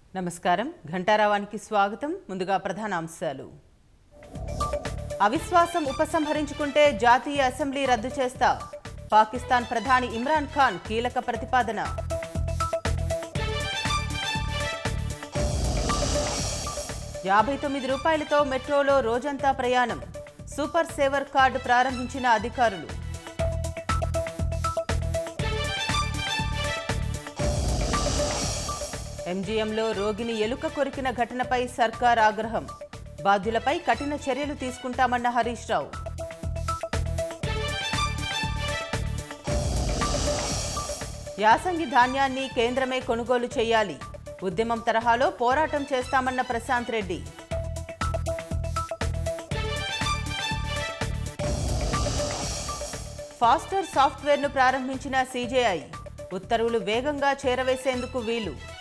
నమస్కారం ఘంటారావానికి స్వాగతం ముందుగా ప్రధాన అంశాలు అవిశ్వాసం ఉపసంహరించుకుంటే జాతీయ అసెంబ్లీ రద్దు చేస్తా పాకిస్తాన్ ప్రధాని ఇమ్రాన్ ఖాన్ కీలక ప్రతిపాదన యాభై తొమ్మిది రూపాయలతో మెట్రోలో రోజంతా ప్రయాణం సూపర్ సేవర్ కార్డు ప్రారంభించిన అధికారులు ఎంజీఎంలో రోగిని ఎలుక కొరికిన ఘటనపై సర్కార్ ఆగ్రహం బాధ్యులపై కఠిన చర్యలు తీసుకుంటామన్న హరీష్ రావు యాసంగి ధాన్యాన్ని కేంద్రమే కొనుగోలు చేయాలి ఉద్యమం తరహాలో పోరాటం చేస్తామన్న ప్రశాంత్ రెడ్డి ఫాస్టర్ సాఫ్ట్వేర్ను ప్రారంభించిన సీజేఐ ఉత్తర్వులు వేగంగా చేరవేసేందుకు వీలు